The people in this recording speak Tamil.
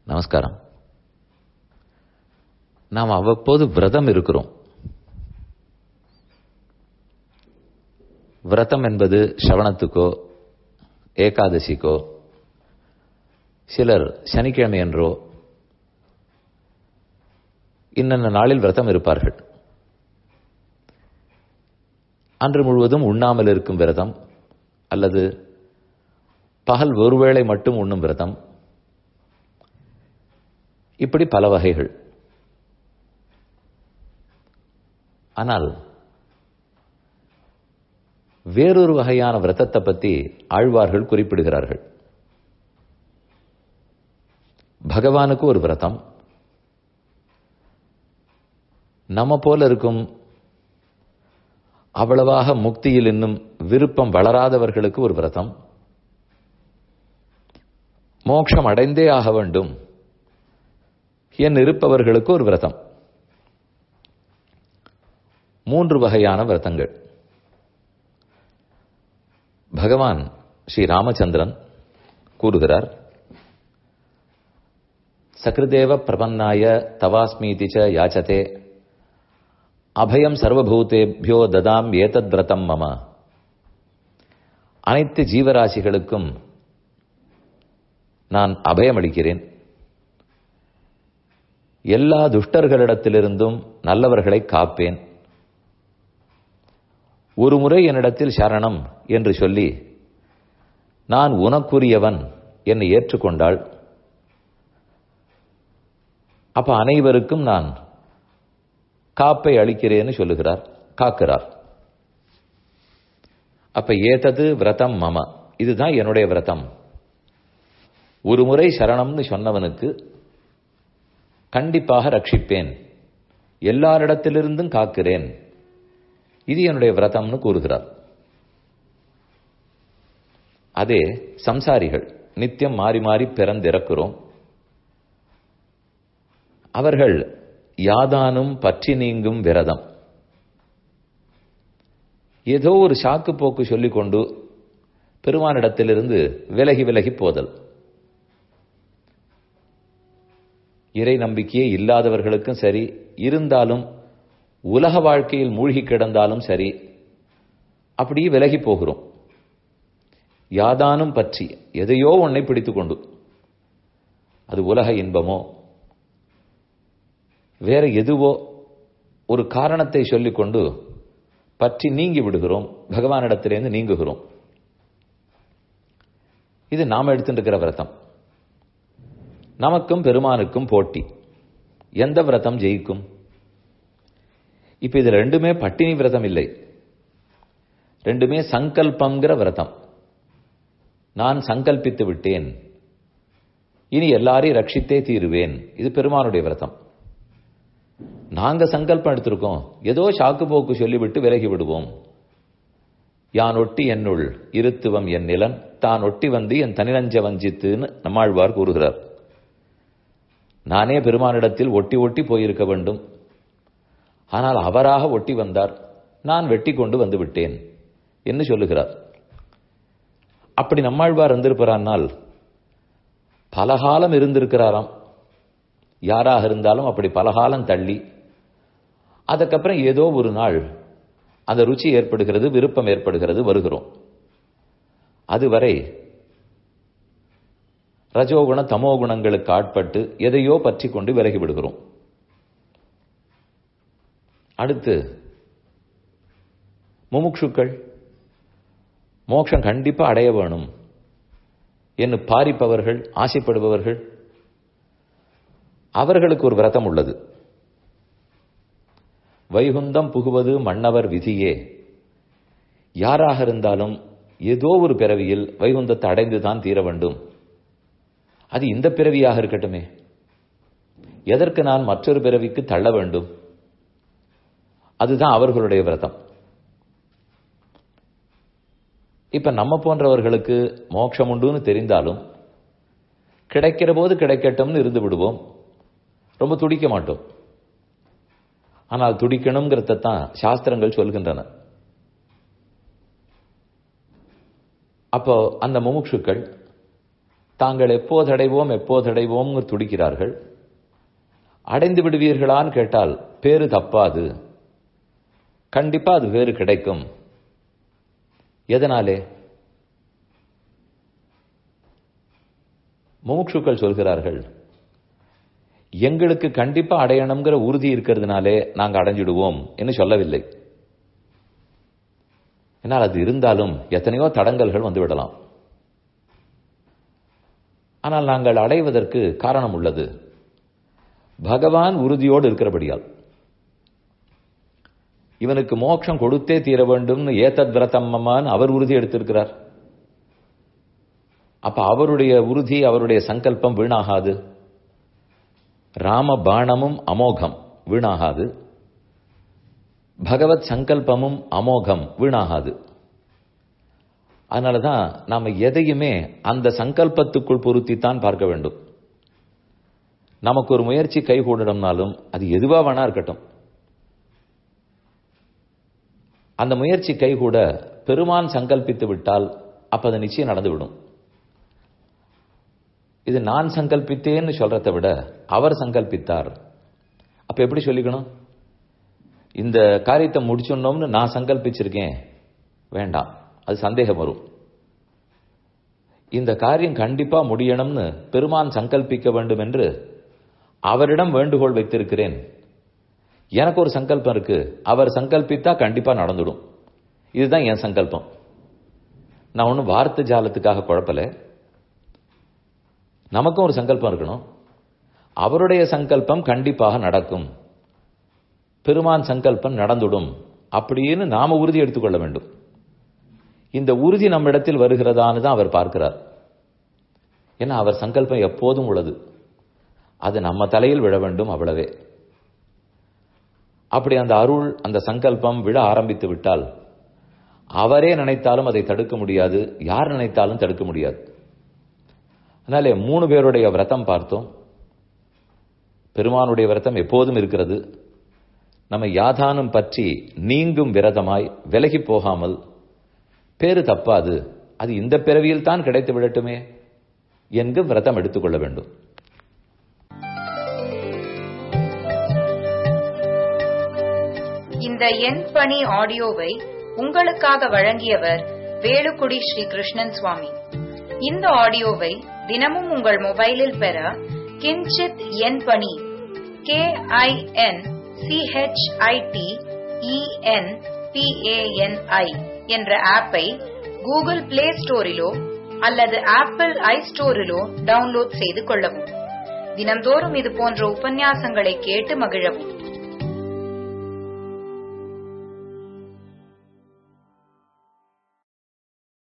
நமஸ்காரம் நாம் அவ்வப்போது விரதம் இருக்கிறோம் விரதம் என்பது சவணத்துக்கோ ஏகாதசிக்கோ சிலர் சனிக்கிழமை என்றோ இன்னென்ன நாளில் விரதம் இருப்பார்கள் அன்று முழுவதும் உண்ணாமல் இருக்கும் விரதம் அல்லது பகல் ஒருவேளை மட்டும் உண்ணும் விரதம் இப்படி பல வகைகள் ஆனால் வேறொரு வகையான விரதத்தை பற்றி ஆழ்வார்கள் குறிப்பிடுகிறார்கள் பகவானுக்கு ஒரு விரதம் நம்ம போல இருக்கும் அவ்வளவாக முக்தியில் இன்னும் விருப்பம் வளராதவர்களுக்கு ஒரு விரதம் மோட்சம் அடைந்தே ஆக வேண்டும் என் இருப்பவர்களுக்கு ஒரு விரதம் மூன்று வகையான விரதங்கள் பகவான் ஸ்ரீ ராமச்சந்திரன் கூறுகிறார் சகிருதேவ பிரபன்னாய தவாஸ்மீதி ச யாச்சதே அபயம் சர்வபூதேபியோ ததாம் ஏதத் விரதம் மம அனைத்து ஜீவராசிகளுக்கும் நான் அபயமளிக்கிறேன் எல்லா துஷ்டர்களிடத்திலிருந்தும் நல்லவர்களை காப்பேன் ஒரு முறை என்னிடத்தில் சரணம் என்று சொல்லி நான் உனக்குரியவன் என்னை ஏற்றுக்கொண்டாள் அப்ப அனைவருக்கும் நான் காப்பை அளிக்கிறேன்னு சொல்லுகிறார் காக்கிறார் அப்ப ஏதது விரதம் மம இதுதான் என்னுடைய விரதம் ஒரு முறை சரணம்னு சொன்னவனுக்கு கண்டிப்பாக ரட்சிப்பேன் எல்லாரிடத்திலிருந்தும் காக்கிறேன் இது என்னுடைய விரதம்னு கூறுகிறார் அதே சம்சாரிகள் நித்தியம் மாறி மாறி பிறந்திறக்கிறோம் அவர்கள் யாதானும் பற்றி நீங்கும் விரதம் ஏதோ ஒரு சாக்கு போக்கு சொல்லிக்கொண்டு பெருமானிடத்திலிருந்து விலகி விலகி போதல் இறை நம்பிக்கையே இல்லாதவர்களுக்கும் சரி இருந்தாலும் உலக வாழ்க்கையில் மூழ்கி கிடந்தாலும் சரி அப்படியே விலகி போகிறோம் யாதானும் பற்றி எதையோ ஒன்னை பிடித்து கொண்டு அது உலக இன்பமோ வேற எதுவோ ஒரு காரணத்தை சொல்லிக்கொண்டு பற்றி நீங்கி விடுகிறோம் பகவானிடத்திலிருந்து நீங்குகிறோம் இது நாம் எடுத்துட்டு விரதம் நமக்கும் பெருமானுக்கும் போட்டி எந்த விரதம் ஜெயிக்கும் இப்ப இது ரெண்டுமே பட்டினி விரதம் இல்லை ரெண்டுமே சங்கல்பங்கிற விரதம் நான் சங்கல்பித்து விட்டேன் இனி எல்லாரையும் ரட்சித்தே தீருவேன் இது பெருமானுடைய விரதம் நாங்க சங்கல்பம் எடுத்திருக்கோம் ஏதோ சாக்கு போக்கு சொல்லிவிட்டு விலகி விடுவோம் யான் ஒட்டி என்னுள் இருத்துவம் என் நிலன் தான் ஒட்டி வந்து என் தனிநஞ்ச வஞ்சித்துன்னு நம்மாழ்வார் கூறுகிறார் நானே பெருமானிடத்தில் ஒட்டி ஒட்டி போயிருக்க வேண்டும் ஆனால் அவராக ஒட்டி வந்தார் நான் வெட்டி கொண்டு வந்து விட்டேன் என்று சொல்லுகிறார் அப்படி நம்மாழ்வார் வந்திருப்பாரானால் பலகாலம் இருந்திருக்கிறாராம் யாராக இருந்தாலும் அப்படி பலகாலம் தள்ளி அதுக்கப்புறம் ஏதோ ஒரு நாள் அந்த ருச்சி ஏற்படுகிறது விருப்பம் ஏற்படுகிறது வருகிறோம் அதுவரை ரஜோகுண தமோ குணங்களுக்கு ஆட்பட்டு எதையோ பற்றி கொண்டு விலகி விடுகிறோம் அடுத்து முமுட்சுக்கள் மோட்சம் கண்டிப்பா அடைய வேணும் என்று பாரிப்பவர்கள் ஆசைப்படுபவர்கள் அவர்களுக்கு ஒரு விரதம் உள்ளது வைகுந்தம் புகுவது மன்னவர் விதியே யாராக இருந்தாலும் ஏதோ ஒரு பிறவியில் வைகுந்தத்தை அடைந்துதான் தீர வேண்டும் அது இந்த பிறவியாக இருக்கட்டுமே எதற்கு நான் மற்றொரு பிறவிக்கு தள்ள வேண்டும் அதுதான் அவர்களுடைய விரதம் இப்ப நம்ம போன்றவர்களுக்கு மோட்சம் உண்டுன்னு தெரிந்தாலும் கிடைக்கிற போது கிடைக்கட்டும்னு இருந்து விடுவோம் ரொம்ப துடிக்க மாட்டோம் ஆனால் துடிக்கணுங்கிறத தான் சாஸ்திரங்கள் சொல்கின்றன அப்போ அந்த முமுட்சுக்கள் தாங்கள் எப்போது அடைவோம் எப்போது அடைவோம் துடிக்கிறார்கள் அடைந்து விடுவீர்களான்னு கேட்டால் பேரு தப்பாது கண்டிப்பா அது வேறு கிடைக்கும் எதனாலே மூக்ஷுக்கள் சொல்கிறார்கள் எங்களுக்கு கண்டிப்பா அடையணுங்கிற உறுதி இருக்கிறதுனாலே நாங்க அடைஞ்சிடுவோம் என்று சொல்லவில்லை என்னால் அது இருந்தாலும் எத்தனையோ தடங்கல்கள் வந்துவிடலாம் ஆனால் நாங்கள் அடைவதற்கு காரணம் உள்ளது பகவான் உறுதியோடு இருக்கிறபடியால் இவனுக்கு மோட்சம் கொடுத்தே தீர வேண்டும்னு ஏத்தத் விரதம்மமான் அவர் உறுதி எடுத்திருக்கிறார் அப்ப அவருடைய உறுதி அவருடைய சங்கல்பம் வீணாகாது ராம பாணமும் அமோகம் வீணாகாது பகவத் சங்கல்பமும் அமோகம் வீணாகாது அதனாலதான் நாம எதையுமே அந்த சங்கல்பத்துக்குள் பொருத்தித்தான் பார்க்க வேண்டும் நமக்கு ஒரு முயற்சி கைகூடணும்னாலும் அது எதுவா வேணா இருக்கட்டும் அந்த முயற்சி கைகூட பெருமான் சங்கல்பித்து விட்டால் அப்ப அது நிச்சயம் நடந்துவிடும் இது நான் சங்கல்பித்தேன்னு சொல்றதை விட அவர் சங்கல்பித்தார் அப்ப எப்படி சொல்லிக்கணும் இந்த காரியத்தை முடிச்சுடணும்னு நான் சங்கல்பிச்சிருக்கேன் வேண்டாம் அது சந்தேகம் வரும் இந்த காரியம் கண்டிப்பா முடியணும்னு பெருமான் சங்கல்பிக்க வேண்டும் என்று அவரிடம் வேண்டுகோள் வைத்திருக்கிறேன் எனக்கு ஒரு சங்கல்பம் இருக்கு அவர் சங்கல்பித்தா கண்டிப்பா நடந்துடும் இதுதான் என் சங்கல்பம் நான் ஒன்றும் வார்த்தை ஜாலத்துக்காக குழப்பல நமக்கும் ஒரு சங்கல்பம் இருக்கணும் அவருடைய சங்கல்பம் கண்டிப்பாக நடக்கும் பெருமான் சங்கல்பம் நடந்துடும் அப்படின்னு நாம உறுதி எடுத்துக்கொள்ள வேண்டும் இந்த உறுதி நம்மிடத்தில் வருகிறதான்னு தான் அவர் பார்க்கிறார் ஏன்னா அவர் சங்கல்பம் எப்போதும் உள்ளது அது நம்ம தலையில் விழ வேண்டும் அவ்வளவே அப்படி அந்த அருள் அந்த சங்கல்பம் விழ ஆரம்பித்து விட்டால் அவரே நினைத்தாலும் அதை தடுக்க முடியாது யார் நினைத்தாலும் தடுக்க முடியாது அதனாலே மூணு பேருடைய விரதம் பார்த்தோம் பெருமானுடைய விரதம் எப்போதும் இருக்கிறது நம்ம யாதானம் பற்றி நீங்கும் விரதமாய் விலகி போகாமல் பேரு தப்பாது அது இந்த பிறவியில் தான் கிடைத்து விடட்டுமே என்கு விரதம் எடுத்துக்கொள்ள வேண்டும் இந்த என் பணி ஆடியோவை உங்களுக்காக வழங்கியவர் வேலுக்குடி ஸ்ரீ கிருஷ்ணன் சுவாமி இந்த ஆடியோவை தினமும் உங்கள் மொபைலில் பெற கிஞ்சித் என் பணி கே ஐ என் சிஹெச்ஐடி இஎன் பிஏஎன்ஐ என்ற ஆப்பை கூகுள் பிளே ஸ்டோரிலோ அல்லது ஆப்பிள் ஐ ஸ்டோரிலோ டவுன்லோட் செய்து கொள்ளவும் தினந்தோறும் இது போன்ற உபன்யாசங்களை கேட்டு மகிழவும்